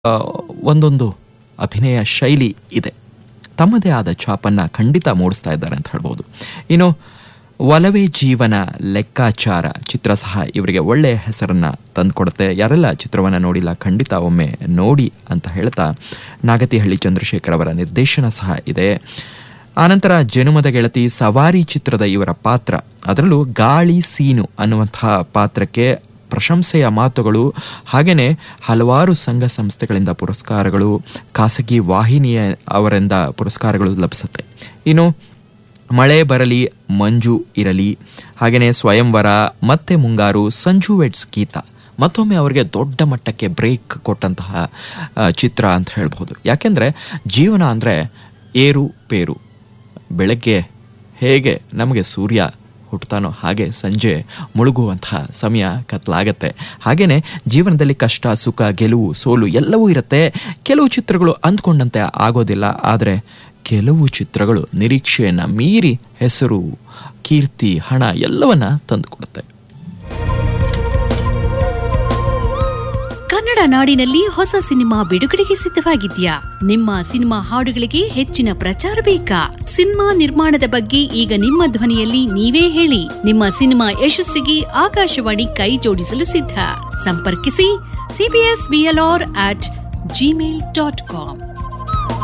ಆ, ಒಂದೊಂದು ಅಭಿನಯ ಶೈಲಿ ಇದೆ ತಮ್ಮದೇ ಆದ ಛಾಪನ್ನ ಖಂಡಿತ ಮೂಡಿಸ್ತಾ ಇದ್ದಾರೆ ಅಂತ ಹೇಳ್ಬೋದು ಇನ್ನು ಒಲವೇ ಜೀವನ ಲೆಕ್ಕಾಚಾರ ಚಿತ್ರ ಸಹ ಇವರಿಗೆ ಒಳ್ಳೆಯ ಹೆಸರನ್ನ ತಂದುಕೊಡುತ್ತೆ ಯಾರೆಲ್ಲ ಚಿತ್ರವನ್ನ ನೋಡಿಲ್ಲ ಖಂಡಿತ ಒಮ್ಮೆ ನೋಡಿ ಅಂತ ಹೇಳ್ತಾ ನಾಗತಿಹಳ್ಳಿ ಚಂದ್ರಶೇಖರ್ ಅವರ ನಿರ್ದೇಶನ ಸಹ ಇದೆ ಆನಂತರ ಜನುಮದ ಗೆಳತಿ ಸವಾರಿ ಚಿತ್ರದ ಇವರ ಪಾತ್ರ ಅದರಲ್ಲೂ ಗಾಳಿ ಸೀನು ಅನ್ನುವಂತಹ ಪಾತ್ರಕ್ಕೆ ಪ್ರಶಂಸೆಯ ಮಾತುಗಳು ಹಾಗೆಯೇ ಹಲವಾರು ಸಂಘ ಸಂಸ್ಥೆಗಳಿಂದ ಪುರಸ್ಕಾರಗಳು ಖಾಸಗಿ ವಾಹಿನಿಯ ಅವರಿಂದ ಪುರಸ್ಕಾರಗಳು ಲಭಿಸುತ್ತೆ ಇನ್ನು ಮಳೆ ಬರಲಿ ಮಂಜು ಇರಲಿ ಹಾಗೆಯೇ ಸ್ವಯಂವರ ಮತ್ತೆ ಮುಂಗಾರು ಸಂಜು ವೆಡ್ಸ್ ಗೀತ ಮತ್ತೊಮ್ಮೆ ಅವರಿಗೆ ದೊಡ್ಡ ಮಟ್ಟಕ್ಕೆ ಬ್ರೇಕ್ ಕೊಟ್ಟಂತಹ ಆ, ಚಿತ್ರ ಅಂತ ಹೇಳ್ಬೋದು ಯಾಕೆಂದ್ರೆ ಜೀವನ ಅಂದ್ರೆ ಏರು ಪೇರು ಬೆಳಗ್ಗೆ ಹೇಗೆ ನಮಗೆ ಸೂರ್ಯ ಹುಟ್ಟುತ್ತಾನೋ ಹಾಗೆ ಸಂಜೆ ಮುಳುಗುವಂತಹ ಸಮಯ ಕತ್ಲಾಗತ್ತೆ ಹಾಗೇನೆ ಜೀವನದಲ್ಲಿ ಕಷ್ಟ ಸುಖ ಗೆಲುವು ಸೋಲು ಎಲ್ಲವೂ ಇರುತ್ತೆ ಕೆಲವು ಚಿತ್ರಗಳು ಅಂದ್ಕೊಂಡಂತೆ ಆಗೋದಿಲ್ಲ ಆದರೆ ಕೆಲವು ಚಿತ್ರಗಳು ನಿರೀಕ್ಷೆಯನ್ನ ಮೀರಿ ಹೆಸರು ಕೀರ್ತಿ ಹಣ ಎಲ್ಲವನ್ನ ತಂದುಕೊಡುತ್ತೆ ಕನ್ನಡ ನಾಡಿನಲ್ಲಿ ಹೊಸ ಸಿನಿಮಾ ಬಿಡುಗಡೆಗೆ ಸಿದ್ಧವಾಗಿದ್ಯಾ ನಿಮ್ಮ ಸಿನಿಮಾ ಹಾಡುಗಳಿಗೆ ಹೆಚ್ಚಿನ ಪ್ರಚಾರ ಬೇಕಾ ಸಿನಿಮಾ ನಿರ್ಮಾಣದ ಬಗ್ಗೆ ಈಗ ನಿಮ್ಮ ಧ್ವನಿಯಲ್ಲಿ ನೀವೇ ಹೇಳಿ ನಿಮ್ಮ ಸಿನಿಮಾ ಯಶಸ್ಸಿಗೆ ಆಕಾಶವಾಣಿ ಕೈ ಜೋಡಿಸಲು ಸಿದ್ಧ ಸಂಪರ್ಕಿಸಿ CBS BLR at Gmail dot com